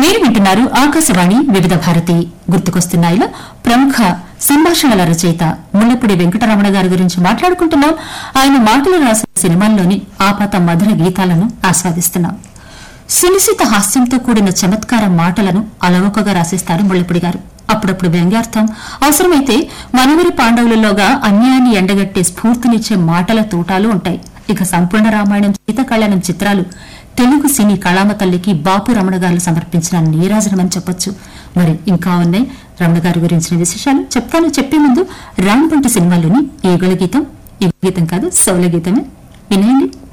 మీరు వింటున్నారు ఆకాశవాణి వివిధ భారతి గుర్తుకొస్తున్నాయిలో ప్రముఖ సంభాషణల రచయిత ముల్లపూడి వెంకటరమణ గారి గురించి మాట్లాడుకుంటున్నాం ఆయన మాటలు రాసిన సినిమాల్లోని ఆపాత మధుర గీతాలను ఆస్వాదిస్తున్నాం సునిశిత హాస్యంతో కూడిన చమత్కార మాటలను అలవోకగా రాసేస్తారు ముల్లపూడి గారు అప్పుడప్పుడు వ్యంగ్యార్థం అవసరమైతే మనవరి పాండవులలోగా అన్యాయాన్ని ఎండగట్టే స్ఫూర్తినిచ్చే మాటల తూటాలు ఉంటాయి ఇక సంపూర్ణ రామాయణం సీతకళ్యాణం చిత్రాలు తెలుగు సినీ కళామ తల్లికి బాపు రమణ గారు సమర్పించిన నీరాజనమని చెప్పొచ్చు మరి ఇంకా ఉన్నాయి రమణ గారి గురించిన విశేషాలు చెప్తాను చెప్పే ముందు రామ్ పంట సినిమాలోని ఈగల గీతం ఈ గీతం కాదు సౌల గీతమే వినేయండి